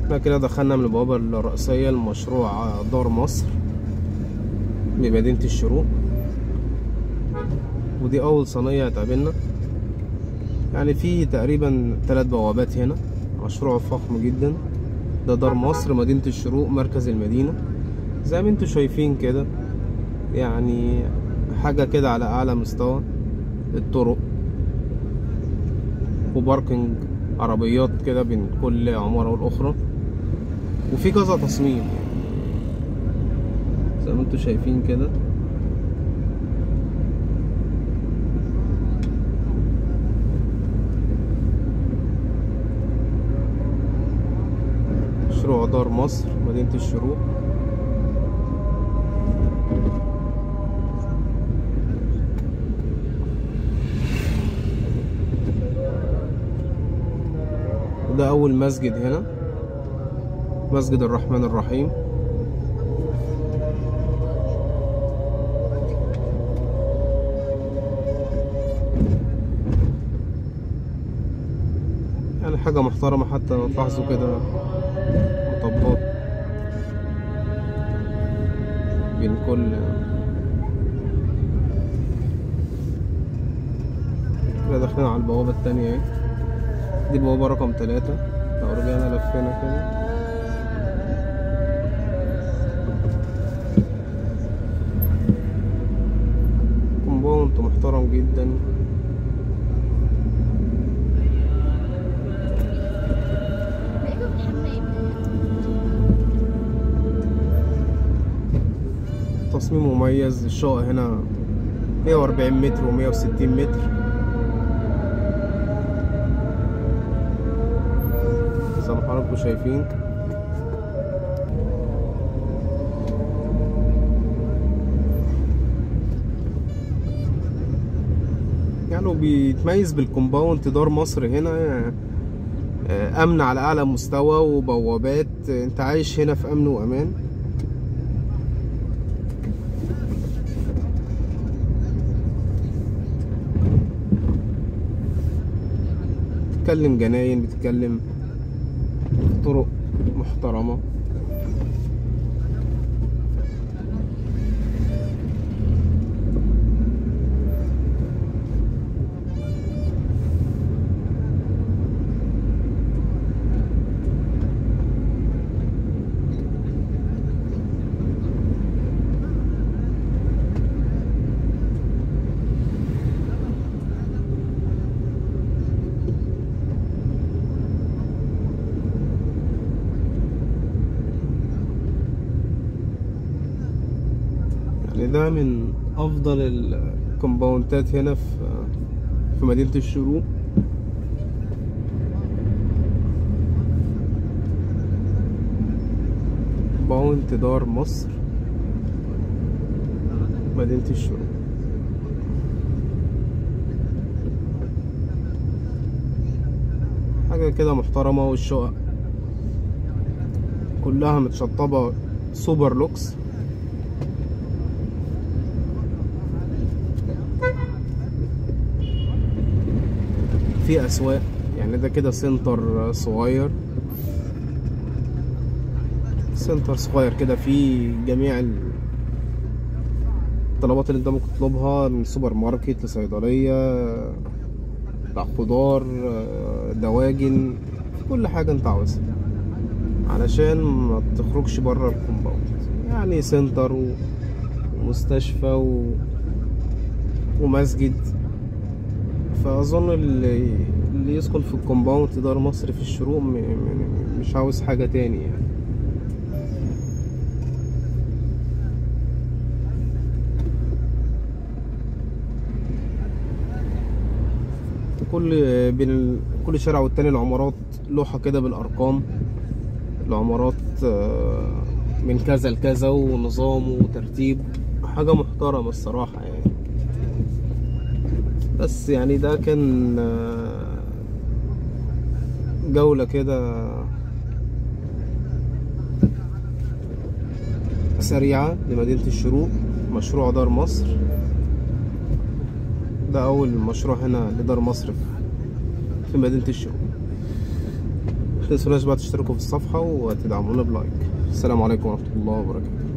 احنا كده دخلنا من البوابة الرئيسية لمشروع دار مصر بمدينة الشروق ودي أول صينية هتقابلنا يعني في تقريبا ثلاث بوابات هنا مشروع فخم جدا ده دار مصر مدينة الشروق مركز المدينة زي ما انتوا شايفين كده يعني حاجة كده على أعلى مستوى الطرق وباركنج عربيات كده بين كل عمارة والأخرى وفي كذا تصميم يعني زي ما انتوا شايفين كده مشروع دار مصر مدينة الشروق وده أول مسجد هنا مسجد الرحمن الرحيم يعني حاجة محترمة حتى لو تلاحظوا كده مطبات بين كل كده داخلين على البوابة التانية اهي دي البوابة رقم تلاتة لو رجعنا لفينا كده كومباوند محترم جدا تصميم مميز الشقق هنا 140 متر و160 متر زي ما حضراتكم شايفين يعني بيتميز بالكومباوند دار مصر هنا آه، امن على اعلى مستوى وبوابات انت عايش هنا في امن وامان بتتكلم جناين بتتكلم طرق محترمة يعني ده من افضل الكومباوندات هنا في في مدينة الشروق كومباوند دار مصر مدينة الشروق حاجة كده محترمة والشقق كلها متشطبة سوبر لوكس في اسواق يعني ده كده سنتر صغير سنتر صغير كده فيه جميع الطلبات اللي انت ممكن تطلبها من سوبر ماركت لصيدلية بتاع خضار دواجن كل حاجة انت عاوزها علشان ما تخرجش بره الكومباوند يعني سنتر و- ومستشفى و... ومسجد فاظن اللي, اللي يسكن في الكومباوند دار مصر في الشروق م... م... مش عاوز حاجة تاني يعني كل بين ال... كل شارع والتاني العمارات لوحة كده بالأرقام العمارات آه، من كذا لكذا ونظام وترتيب حاجة محترمة الصراحة يعني بس يعني ده كان آه، جولة كده سريعة لمدينة الشروق مشروع دار مصر ده أول مشروع هنا لدار مصر في- في مدينة الشروق متنسوناش بقى تشتركوا في الصفحة وتدعمونا بلايك السلام عليكم ورحمة الله وبركاته